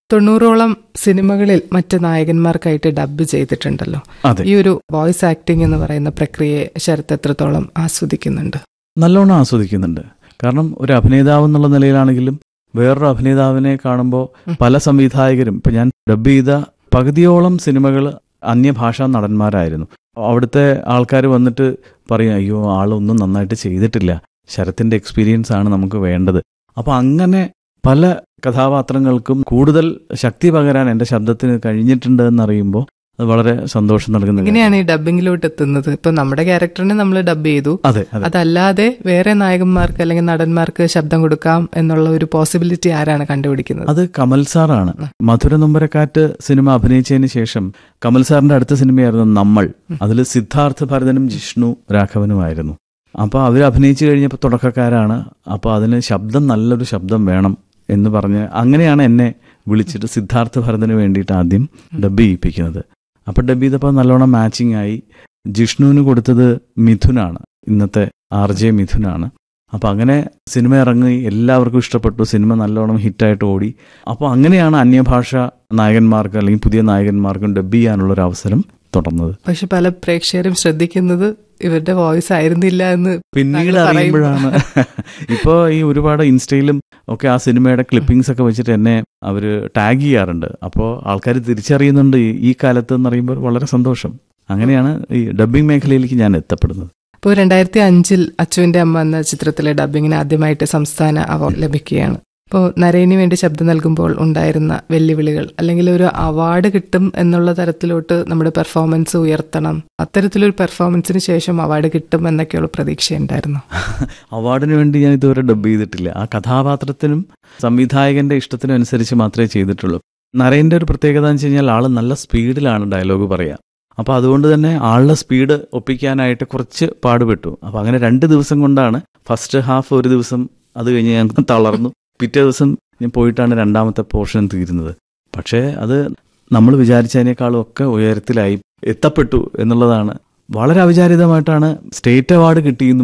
തൊണ്ണൂറോളം സിനിമകളിൽ മറ്റ് നായകന്മാർക്കായിട്ട് ഡബ് ചെയ്തിട്ടുണ്ടല്ലോ അതെ ഈ ഒരു വോയിസ് ആക്ടിംഗ് എന്ന് പറയുന്ന പ്രക്രിയയെ ശരത്ത് എത്രത്തോളം ആസ്വദിക്കുന്നുണ്ട് നല്ലോണം ആസ്വദിക്കുന്നുണ്ട് കാരണം ഒരു അഭിനേതാവ് എന്നുള്ള നിലയിലാണെങ്കിലും വേറൊരു അഭിനേതാവിനെ കാണുമ്പോൾ പല സംവിധായകരും ഇപ്പൊ ഞാൻ ഡബ് ചെയ്ത പകുതിയോളം സിനിമകൾ അന്യഭാഷാ നടന്മാരായിരുന്നു അവിടുത്തെ ആൾക്കാർ വന്നിട്ട് പറയും അയ്യോ ആളൊന്നും നന്നായിട്ട് ചെയ്തിട്ടില്ല ശരത്തിന്റെ എക്സ്പീരിയൻസ് ആണ് നമുക്ക് വേണ്ടത് അപ്പൊ അങ്ങനെ പല കഥാപാത്രങ്ങൾക്കും കൂടുതൽ ശക്തി പകരാൻ എന്റെ ശബ്ദത്തിന് കഴിഞ്ഞിട്ടുണ്ട് എന്നറിയുമ്പോൾ അത് വളരെ സന്തോഷം നൽകുന്ന കാര്യം. എങ്ങനെയാണ് ഈ ഡബിങ്ങിലോട്ട് എത്തുന്നത് ഇപ്പൊ നമ്മുടെ ക്യാരക്ടറിനെ നമ്മൾ ഡബ് ചെയ്തു അതെ അതെ അതല്ലാതെ വേറെ നായകന്മാർക്ക് അല്ലെങ്കിൽ നടന്മാർക്ക് ശബ്ദം കൊടുക്കാം എന്നുള്ള ഒരു പോസിബിലിറ്റി ആരാണ് കണ്ടുപിടിക്കുന്നത് അത് കമൽ സാറാണ് മധുര നൊമ്പരക്കാറ്റ് സിനിമ അഭിനയിച്ചതിന് ശേഷം കമൽ സാറിന്റെ അടുത്ത സിനിമയായിരുന്നു നമ്മൾ അതിൽ സിദ്ധാർത്ഥ ഭരതനും ജിഷ്ണു രാഘവനുമായിരുന്നു അപ്പോൾ അവർ അഭിനയിച്ചു കഴിഞ്ഞപ്പോൾ തുടക്കക്കാരാണ് അപ്പോൾ അതിന് ശബ്ദം നല്ലൊരു ശബ്ദം വേണം എന്ന് പറഞ്ഞ് അങ്ങനെയാണ് എന്നെ വിളിച്ചിട്ട് സിദ്ധാർത്ഥ ഭരതന് വേണ്ടിയിട്ട് ആദ്യം ഡബ് ചെയ്യിപ്പിക്കുന്നത് അപ്പോൾ ഡബ് ചെയ്തപ്പോൾ നല്ലോണം മാച്ചിങ് ആയി ജിഷ്ണുവിന് കൊടുത്തത് മിഥുനാണ് ഇന്നത്തെ ആർ ജെ മിഥുനാണ് അപ്പോൾ അങ്ങനെ സിനിമ ഇറങ്ങി എല്ലാവർക്കും ഇഷ്ടപ്പെട്ടു സിനിമ നല്ലോണം ഹിറ്റായിട്ട് ഓടി അപ്പോൾ അങ്ങനെയാണ് അന്യഭാഷ നായകന്മാർക്ക് അല്ലെങ്കിൽ പുതിയ നായകന്മാർക്കും ഡബ് ചെയ്യാനുള്ള ഒരു അവസരം തുടർന്നത് പക്ഷെ പല പ്രേക്ഷകരും ശ്രദ്ധിക്കുന്നത് ഇവരുടെ വോയിസ് ആയിരുന്നില്ല എന്ന് പിന്നീട് താങ്കൾ അറിയുമ്പോഴാണ് ഇപ്പോൾ ഈ ഒരുപാട് ഇൻസ്റ്റയിലും ഒക്കെ ആ സിനിമയുടെ ക്ലിപ്പിംഗ്സ് ഒക്കെ വെച്ചിട്ട് എന്നെ അവർ ടാഗ് ചെയ്യാറുണ്ട് അപ്പോൾ ആൾക്കാർ തിരിച്ചറിയുന്നുണ്ട് ഈ- ഈ കാലത്ത് എന്ന് പറയുമ്പോൾ വളരെ സന്തോഷം അങ്ങനെയാണ് ഈ ഡബ്ബിംഗ് മേഖലയിലേക്ക് ഞാൻ എത്തപ്പെടുന്നത് ഇപ്പോൾ രണ്ടായിരത്തി അഞ്ചിൽ അച്ചുവിന്റെ അമ്മ എന്ന ചിത്രത്തിലെ ഡബിങ്ങിന് ആദ്യമായിട്ട് സംസ്ഥാന അവാർഡ് ലഭിക്കുകയാണ് ഇപ്പോൾ നരേന് വേണ്ടി ശബ്ദം നൽകുമ്പോൾ ഉണ്ടായിരുന്ന വെല്ലുവിളികൾ അല്ലെങ്കിൽ ഒരു അവാർഡ് കിട്ടും എന്നുള്ള തരത്തിലോട്ട് നമ്മുടെ പെർഫോമൻസ് ഉയർത്തണം അത്തരത്തിലൊരു പെർഫോമൻസിന് ശേഷം അവാർഡ് കിട്ടും എന്നൊക്കെയുള്ള പ്രതീക്ഷയുണ്ടായിരുന്നു അവാർഡിന് വേണ്ടി ഞാൻ ഇതുവരെ ഡബ് ചെയ്തിട്ടില്ല ആ കഥാപാത്രത്തിനും സംവിധായകന്റെ ഇഷ്ടത്തിനും അനുസരിച്ച് മാത്രമേ ചെയ്തിട്ടുള്ളൂ നരേന്റെ ഒരു പ്രത്യേകത എന്ന് വെച്ച് കഴിഞ്ഞാൽ ആള് നല്ല സ്പീഡിലാണ് ഡയലോഗ് പറയുക അപ്പോൾ അതുകൊണ്ട് തന്നെ ആളുടെ സ്പീഡ് ഒപ്പിക്കാനായിട്ട് കുറച്ച് പാടുപെട്ടു അപ്പോൾ അങ്ങനെ രണ്ട് ദിവസം കൊണ്ടാണ് ഫസ്റ്റ് ഹാഫ് ഒരു ദിവസം അത് കഴിഞ്ഞ് ഞാൻ തളർന്നു പിറ്റേ ദിവസം ഞാൻ പോയിട്ടാണ് രണ്ടാമത്തെ പോർഷൻ തീരുന്നത് പക്ഷേ അത് നമ്മൾ വിചാരിച്ചതിനേക്കാളും ഒക്കെ ഉയരത്തിലായി എത്തപ്പെട്ടു എന്നുള്ളതാണ് വളരെ അവിചാരിതമായിട്ടാണ് സ്റ്റേറ്റ് അവാർഡ് കിട്ടിയെന്നും